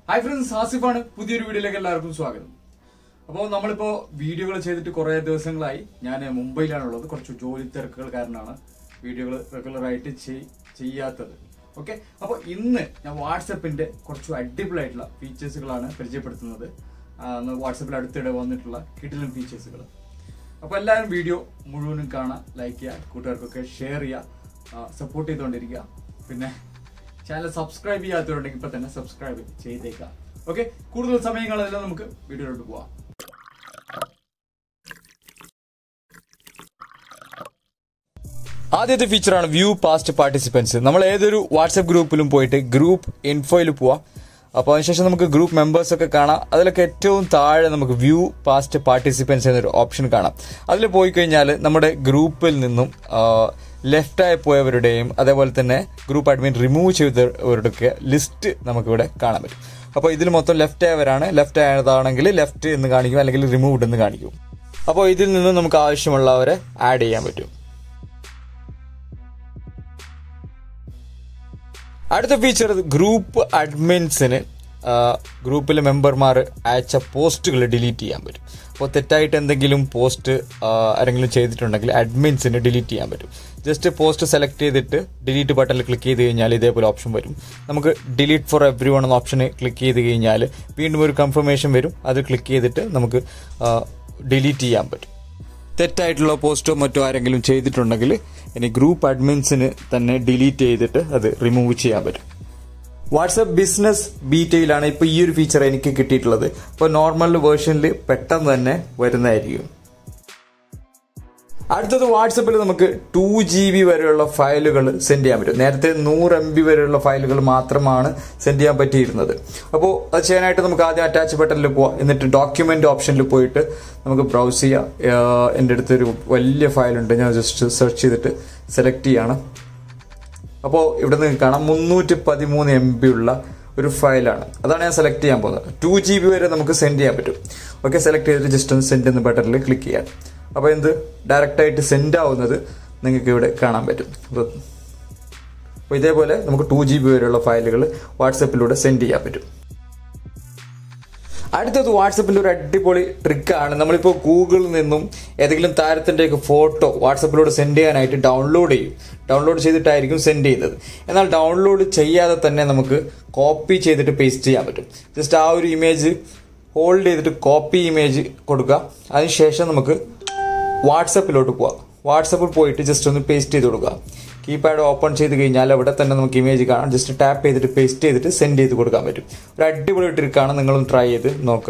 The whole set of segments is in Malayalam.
ഹായ് ഫ്രണ്ട്സ് ആസിഫാണ് പുതിയൊരു വീഡിയോയിലേക്ക് എല്ലാവർക്കും സ്വാഗതം അപ്പോൾ നമ്മളിപ്പോൾ വീഡിയോകൾ ചെയ്തിട്ട് കുറേ ദിവസങ്ങളായി ഞാൻ മുംബൈയിലാണുള്ളത് കുറച്ച് ജോലി തിരക്കുകൾ കാരണമാണ് വീഡിയോകൾ റെഗുലറായിട്ട് ചെയ്യാത്തത് ഓക്കെ അപ്പോൾ ഇന്ന് ഞാൻ വാട്സപ്പിന്റെ കുറച്ച് അടിപൊളിയായിട്ടുള്ള ഫീച്ചേഴ്സുകളാണ് പരിചയപ്പെടുത്തുന്നത് വാട്സപ്പിൽ അടുത്തിടെ വന്നിട്ടുള്ള കിടിലൻ ഫീച്ചേഴ്സുകൾ അപ്പോൾ എല്ലാവരും വീഡിയോ മുഴുവനും കാണാം ലൈക്ക് ചെയ്യുക കൂട്ടുകാർക്കൊക്കെ ഷെയർ ചെയ്യുക സപ്പോർട്ട് ചെയ്തുകൊണ്ടിരിക്കുക പിന്നെ ചാനൽ സബ്സ്ക്രൈബ് ചെയ്യാത്തവരുണ്ടെങ്കിൽ ഇപ്പൊ തന്നെ സബ്സ്ക്രൈബ് ചെയ്തേക്കാം ഓക്കെ കൂടുതൽ സമയങ്ങളെല്ലാം നമുക്ക് വീഡിയോയിലോട്ട് പോവാം ആദ്യത്തെ ഫീച്ചറാണ് വ്യൂ പാസ്റ്റ് പാർട്ടിസിപ്പൻസ് നമ്മൾ ഏതൊരു വാട്സപ്പ് ഗ്രൂപ്പിലും പോയിട്ട് ഗ്രൂപ്പ് ഇൻഫോയിൽ പോവാം അപ്പോൾ അതിനുശേഷം നമുക്ക് ഗ്രൂപ്പ് മെമ്പേഴ്സ് ഒക്കെ കാണാം അതിലൊക്കെ ഏറ്റവും താഴെ നമുക്ക് വ്യൂ പാസ്റ്റ് പാർട്ടിസിപ്പൻസ് എന്നൊരു ഓപ്ഷൻ കാണാം അതിൽ പോയി കഴിഞ്ഞാൽ നമ്മുടെ ഗ്രൂപ്പിൽ നിന്നും ലെഫ്റ്റ് ആയി പോയവരുടെയും അതേപോലെ തന്നെ ഗ്രൂപ്പ് അഡ്മിൻ റിമൂവ് ചെയ്തവരുടെയൊക്കെ ലിസ്റ്റ് നമുക്കിവിടെ കാണാൻ പറ്റും അപ്പോൾ ഇതിൽ മൊത്തം ലെഫ്റ്റ് ആയവരാണ് ലെഫ്റ്റ് ആയതാണെങ്കിൽ ലെഫ്റ്റ് എന്ന് കാണിക്കും അല്ലെങ്കിൽ റിമൂവ്ഡ് എന്ന് കാണിക്കും അപ്പോൾ ഇതിൽ നിന്ന് നമുക്ക് ആവശ്യമുള്ളവരെ ആഡ് ചെയ്യാൻ പറ്റും അടുത്ത ഫീച്ചർ ഗ്രൂപ്പ് അഡ്മിൻസിന് ഗ്രൂപ്പിലെ മെമ്പർമാർ അയച്ച പോസ്റ്റുകൾ ഡിലീറ്റ് ചെയ്യാൻ പറ്റും അപ്പോൾ തെറ്റായിട്ട് എന്തെങ്കിലും പോസ്റ്റ് ആരെങ്കിലും ചെയ്തിട്ടുണ്ടെങ്കിൽ അഡ്മിൻസിന് ഡിലീറ്റ് ചെയ്യാൻ പറ്റും ജസ്റ്റ് പോസ്റ്റ് സെലക്ട് ചെയ്തിട്ട് ഡിലീറ്റ് ബട്ടണിൽ ക്ലിക്ക് ചെയ്ത് കഴിഞ്ഞാൽ ഇതേപോലെ ഓപ്ഷൻ വരും നമുക്ക് ഡിലീറ്റ് ഫോർ എവ്രി വൺ എന്ന ഓപ്ഷന് ക്ലിക്ക് ചെയ്ത് കഴിഞ്ഞാൽ വീണ്ടും ഒരു കൺഫർമേഷൻ വരും അത് ക്ലിക്ക് ചെയ്തിട്ട് നമുക്ക് ഡിലീറ്റ് ചെയ്യാൻ പറ്റും തെറ്റായിട്ടുള്ള പോസ്റ്റോ മറ്റോ ആരെങ്കിലും ചെയ്തിട്ടുണ്ടെങ്കിൽ ഇനി ഗ്രൂപ്പ് അഡ്മിൻസിന് തന്നെ ഡിലീറ്റ് ചെയ്തിട്ട് അത് റിമൂവ് ചെയ്യാൻ പറ്റും വാട്സപ്പ് ബിസിനസ് ബീറ്റയിലാണ് ഇപ്പൊ ഈ ഒരു ഫീച്ചർ എനിക്ക് കിട്ടിയിട്ടുള്ളത് ഇപ്പോൾ നോർമൽ വേർഷനിൽ പെട്ടെന്ന് തന്നെ വരുന്നതായിരിക്കും അടുത്തത് വാട്സപ്പിൽ നമുക്ക് ടു ജി ബി വരെയുള്ള ഫയലുകൾ സെൻഡ് ചെയ്യാൻ പറ്റും നേരത്തെ നൂറ് എം ബി വരെയുള്ള ഫയലുകൾ മാത്രമാണ് സെൻഡ് ചെയ്യാൻ പറ്റിയിരുന്നത് അപ്പോൾ അത് ചെയ്യാനായിട്ട് നമുക്ക് ആദ്യം അറ്റാച്ച് ബട്ടണിൽ പോവാം എന്നിട്ട് ഡോക്യുമെന്റ് ഓപ്ഷനിൽ പോയിട്ട് നമുക്ക് ബ്രൗസ് ചെയ്യാം എൻ്റെ അടുത്തൊരു വലിയ ഫയലുണ്ട് ഞാൻ ജസ്റ്റ് സെർച്ച് ചെയ്തിട്ട് സെലക്ട് ചെയ്യാണ് അപ്പോൾ ഇവിടെ നിന്ന് കാണാം മുന്നൂറ്റി പതിമൂന്ന് എം ബി ഉള്ള ഒരു ഫയലാണ് അതാണ് ഞാൻ സെലക്ട് ചെയ്യാൻ പോകുന്നത് ടു ജി ബി വരെ നമുക്ക് സെൻഡ് ചെയ്യാൻ പറ്റും ഓക്കെ സെലക്ട് ചെയ്തിട്ട് ജസ്റ്റ് ഒന്ന് സെൻഡ് എന്ന ബട്ടണിൽ ക്ലിക്ക് ചെയ്യാം അപ്പോൾ എന്ത് ഡയറക്റ്റ് ആയിട്ട് സെൻഡ് ആവുന്നത് നിങ്ങൾക്ക് ഇവിടെ കാണാൻ പറ്റും അപ്പോൾ ഇതേപോലെ നമുക്ക് ടു ജി ബി വരെയുള്ള ഫയലുകൾ വാട്സപ്പിലൂടെ സെൻഡ് ചെയ്യാൻ പറ്റും അടുത്തത് വാട്സപ്പിൽ ഒരു അടിപൊളി ട്രിക്കാണ് നമ്മളിപ്പോൾ ഗൂഗിളിൽ നിന്നും ഏതെങ്കിലും താരത്തിൻ്റെയൊക്കെ ഫോട്ടോ വാട്സപ്പിലൂടെ സെൻഡ് ചെയ്യാനായിട്ട് ഡൗൺലോഡ് ചെയ്യും ഡൗൺലോഡ് ചെയ്തിട്ടായിരിക്കും സെൻഡ് ചെയ്യുന്നത് എന്നാൽ ഡൗൺലോഡ് ചെയ്യാതെ തന്നെ നമുക്ക് കോപ്പി ചെയ്തിട്ട് പേസ്റ്റ് ചെയ്യാൻ പറ്റും ജസ്റ്റ് ആ ഒരു ഇമേജ് ഹോൾഡ് ചെയ്തിട്ട് കോപ്പി ഇമേജ് കൊടുക്കുക അതിനുശേഷം നമുക്ക് വാട്സപ്പിലോട്ട് പോവാം വാട്സപ്പിൽ പോയിട്ട് ജസ്റ്റ് ഒന്ന് പേസ്റ്റ് ചെയ്ത് കൊടുക്കുക കീപാഡ് ഓപ്പൺ ചെയ്ത് കഴിഞ്ഞാൽ അവിടെ തന്നെ നമുക്ക് ഇമേജ് കാണാം ജസ്റ്റ് ടാപ്പ് ചെയ്തിട്ട് പേസ്റ്റ് ചെയ്തിട്ട് സെൻഡ് ചെയ്ത് കൊടുക്കാൻ പറ്റും ഒരു അടിപൊളി ട്രിക്കാണ് നിങ്ങളും ട്രൈ ചെയ്ത് നോക്കുക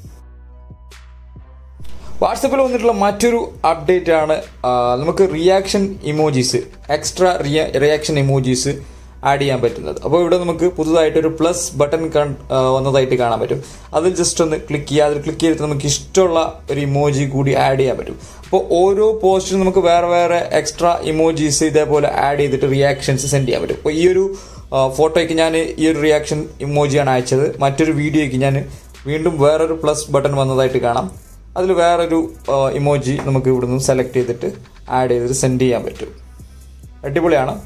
വാട്സപ്പിൽ വന്നിട്ടുള്ള മറ്റൊരു അപ്ഡേറ്റ് ആണ് നമുക്ക് reaction emojis extra reaction emojis add ചെയ്യാൻ പറ്റുന്നത് അപ്പോൾ ഇവിടെ നമുക്ക് പുതുതായിട്ട് ഒരു പ്ലസ് ബട്ടൺ വന്നതായിട്ട് കാണാൻ പറ്റും അതിൽ ജസ്റ്റ് ഒന്ന് ക്ലിക്ക് ചെയ്യുക അതിൽ ക്ലിക്ക് ചെയ്തിട്ട് നമുക്ക് ഇഷ്ടമുള്ള ഒരു ഇമോജി കൂടി ആഡ് ചെയ്യാൻ പറ്റും അപ്പോൾ ഓരോ പോസ്റ്റിനും നമുക്ക് വേറെ വേറെ എക്സ്ട്രാ ഇമോജീസ് ഇതേപോലെ ആഡ് ചെയ്തിട്ട് റിയാക്ഷൻസ് സെൻഡ് ചെയ്യാൻ പറ്റും അപ്പോൾ ഈ ഒരു ഫോട്ടോയ്ക്ക് ഞാൻ ഈ ഒരു റിയാക്ഷൻ ഇമോജിയാണ് അയച്ചത് മറ്റൊരു വീഡിയോയ്ക്ക് ഞാൻ വീണ്ടും വേറൊരു പ്ലസ് ബട്ടൺ വന്നതായിട്ട് കാണാം അതിൽ വേറൊരു ഇമോജി നമുക്ക് ഇവിടുന്ന് സെലക്ട് ചെയ്തിട്ട് ആഡ് ചെയ്തിട്ട് സെൻഡ് ചെയ്യാൻ പറ്റും അടിപൊളിയാണ്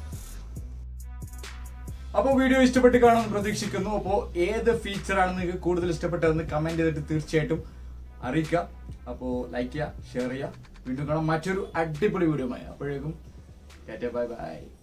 അപ്പോൾ വീഡിയോ ഇഷ്ടപ്പെട്ട് കാണുമെന്ന് പ്രതീക്ഷിക്കുന്നു അപ്പോൾ ഏത് ഫീച്ചറാണ് നിങ്ങൾക്ക് കൂടുതൽ ഇഷ്ടപ്പെട്ടതെന്ന് കമന്റ് ചെയ്തിട്ട് തീർച്ചയായിട്ടും അറിയിക്കുക അപ്പോൾ ലൈക്ക് ചെയ്യുക ഷെയർ ചെയ്യുക വീണ്ടും കാണാം മറ്റൊരു അടിപൊളി വീഡിയോ അപ്പോഴേക്കും ബൈ ബൈ